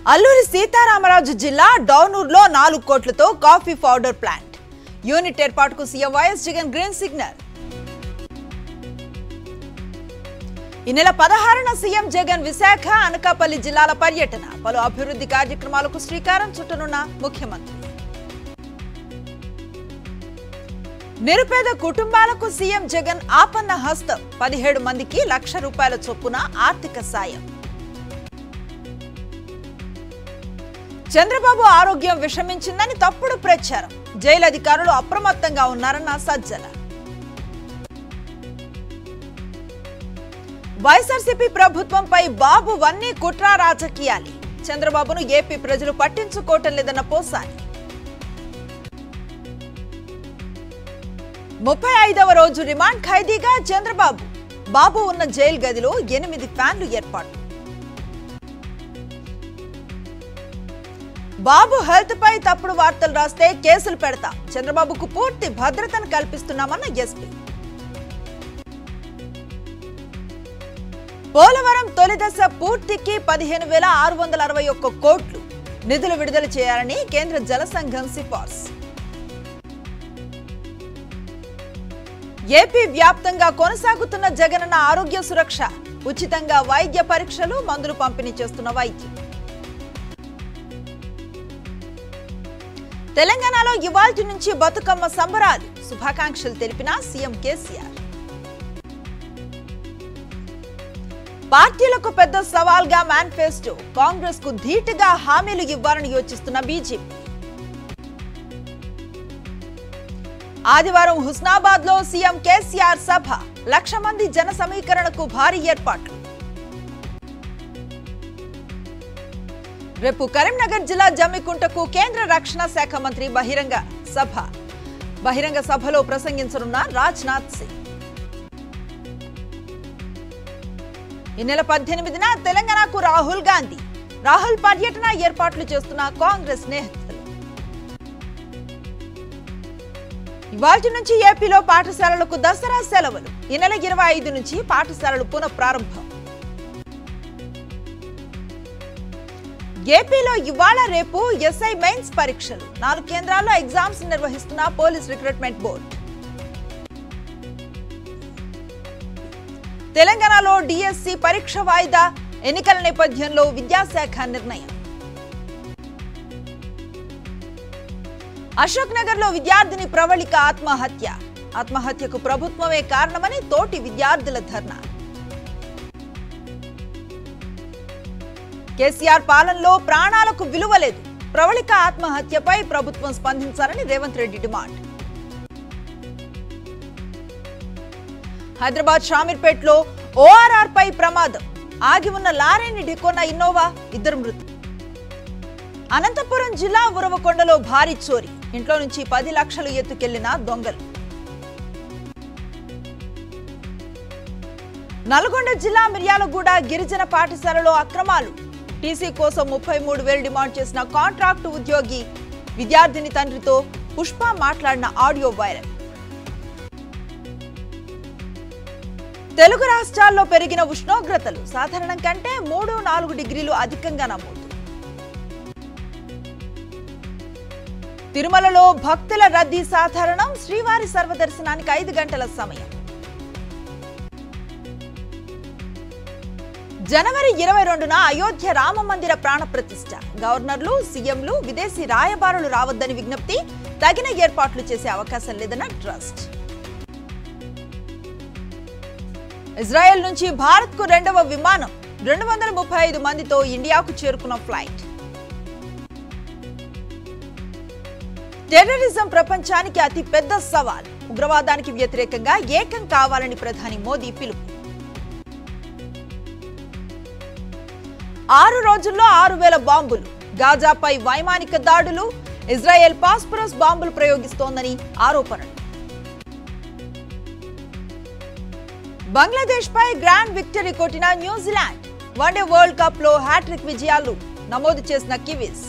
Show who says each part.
Speaker 1: అల్లూరి సీతారామరాజు జిల్లా డౌనూరులో నాలుగు కోట్లతో కాఫీ పౌడర్ ప్లాంట్ యూనిట్ ఏర్పాటుకు CM YS Jagan green signal ఈ నెల పదహారున సీఎం జగన్ విశాఖ అనకాపల్లి జిల్లాల పర్యటన పలు అభివృద్ధి కార్యక్రమాలకు శ్రీకారం చుట్టనున్న ముఖ్యమంత్రి నిరుపేద కుటుంబాలకు సీఎం జగన్ ఆపన్న హస్తం పదిహేడు మందికి లక్ష రూపాయల చొప్పున ఆర్థిక సాయం చంద్రబాబు ఆరోగ్యం విషమించిందని తప్పుడు ప్రచారం జైలు అధికారులు అప్రమత్తంగా ఉన్నారన్న సజ్జల వైఎస్ఆర్సీపీ ప్రభుత్వంపై బాబు వన్నీ కుట్ర రాజకీయాలే చంద్రబాబును ఏపీ ప్రజలు పట్టించుకోవటం లేదన్న పోసాని ముప్పై ఐదవ రోజు రిమాండ్ ఖైదీగా చంద్రబాబు బాబు ఉన్న జైలు గదిలో ఎనిమిది ఫ్యాన్లు ఏర్పాటు బాబు హెల్త్ పై తప్పుడు వార్తలు రాస్తే కేసులు పెడతాం చంద్రబాబుకు పూర్తి భద్రతను కల్పిస్తున్నామన్న ఎస్పీ పోలవరం తొలి దశ పూర్తికి పదిహేను వేల ఆరు వందల అరవై ఒక్క కోట్లు నిధులు విడుదల చేయాలని కేంద్ర జల సంఘం సిఫార్సు ఏపీ వ్యాప్తంగా కొనసాగుతున్న జగనన్న ఆరోగ్య సురక్ష ఉచితంగా వైద్య పరీక్షలు మందులు పంపిణీ చేస్తున్న వైద్యం తెలంగాణలో ఇవాల్టి నుంచి బతుకమ్మ సంబరాలు శుభాకాంక్షలు తెలిపిన సీఎం కేసీఆర్ పార్టీలకు పెద్ద సవాల్గా మేనిఫెస్టో కాంగ్రెస్ కు ధీటుగా హామీలు ఇవ్వాలని యోచిస్తున్న బీజేపీ ఆదివారం హుస్నాబాద్ లో సీఎం కేసీఆర్ సభ లక్ష మంది జన సమీకరణకు భారీ ఏర్పాట్లు రేపు కరీంనగర్ జిల్లా జమ్మికుంటకు కేంద్ర రక్షణ శాఖ మంత్రి బహిరంగ సభ బహిరంగ సభలో ప్రసంగించనున్న రాజ్నాథ్ సింగ్ ఈ నెల పద్దెనిమిదిన తెలంగాణకు రాహుల్ గాంధీ రాహుల్ పర్యటన ఏర్పాట్లు చేస్తున్న కాంగ్రెస్ నేతలు ఇవాటి నుంచి ఏపీలో పాఠశాలలకు దసరా సెలవులు ఈ నెల ఇరవై ఐదు నుంచి పాఠశాలలు పునః ప్రారంభం ఏపీలో ఇవాళ రేపు ఎస్ఐ మెయిన్స్ పరీక్షలు నాలుగు కేంద్రాల్లో ఎగ్జామ్స్ నిర్వహిస్తున్న పోలీస్ రిక్రూట్మెంట్ బోర్డు తెలంగాణలో డిఎస్సి పరీక్ష వాయిదా ఎన్నికల నేపథ్యంలో విద్యాశాఖ నిర్ణయం అశోక్ నగర్ లో విద్యార్థిని ప్రవళిక ఆత్మహత్య ఆత్మహత్యకు ప్రభుత్వమే కారణమని తోటి విద్యార్థుల ధర్నా కేసీఆర్ పాలనలో ప్రాణాలకు విలువ లేదు ప్రవళిక ఆత్మహత్యపై ప్రభుత్వం స్పందించాలని రేవంత్ రెడ్డి డిమాండ్ హైదరాబాద్ షామీర్పేట్లో ఓఆర్ఆర్ పై ప్రమాదం ఆగి ఉన్న లారీని ఢికొన్న ఇన్నోవా ఇద్దరు మృతి అనంతపురం జిల్లా ఉరవకొండలో భారీ చోరీ ఇంట్లో నుంచి పది లక్షలు ఎత్తుకెళ్లిన దొంగలు నల్గొండ జిల్లా మిర్యాలగూడ గిరిజన పాఠశాలలో అక్రమాలు టీసీ కోసం ముప్పై మూడు వేలు డిమాండ్ చేసిన కాంట్రాక్టు ఉద్యోగి విద్యార్థిని తండ్రితో పుష్ప మాట్లాడిన ఆడియో వైరల్ తెలుగు రాష్ట్రాల్లో పెరిగిన ఉష్ణోగ్రతలు సాధారణం కంటే మూడు నాలుగు డిగ్రీలు అధికంగా నమోదు తిరుమలలో భక్తుల రద్దీ సాధారణం శ్రీవారి సర్వదర్శనానికి ఐదు గంటల సమయం జనవరి ఇరవై రెండున అయోధ్య రామ మందిర ప్రాణ ప్రతిష్ఠ గవర్నర్లు సీఎంలు విదేశీ రాయబారులు రావద్దని విజ్ఞప్తి తగిన ఏర్పాట్లు చేసే అవకాశం లేదన్న ట్రస్ట్ ఇజ్రాయెల్ నుంచి భారత్ కు రెండవ విమానం రెండు వందల ముప్పై ఐదు మందితో ఇండియాకు చేరుకున్న ఫ్లైట్ టెర్రరిజం ప్రపంచానికి అతి పెద్ద సవాల్ ఉగ్రవాదానికి వ్యతిరేకంగా ఏకం కావాలని ప్రధాని మోదీ పిలుపు ఆరు రోజుల్లో ఆరు వేల బాంబులు గాజాపై వైమానిక దాడులు ఇజ్రాయెల్ పాస్పరస్ బాంబులు ప్రయోగిస్తోందని ఆరోపణలు బంగ్లాదేశ్ పై గ్రాండ్ విక్టరీ కొట్టిన న్యూజిలాండ్ వన్డే వరల్డ్ కప్ లో హ్యాట్రిక్ విజయాలు నమోదు చేసిన కివీస్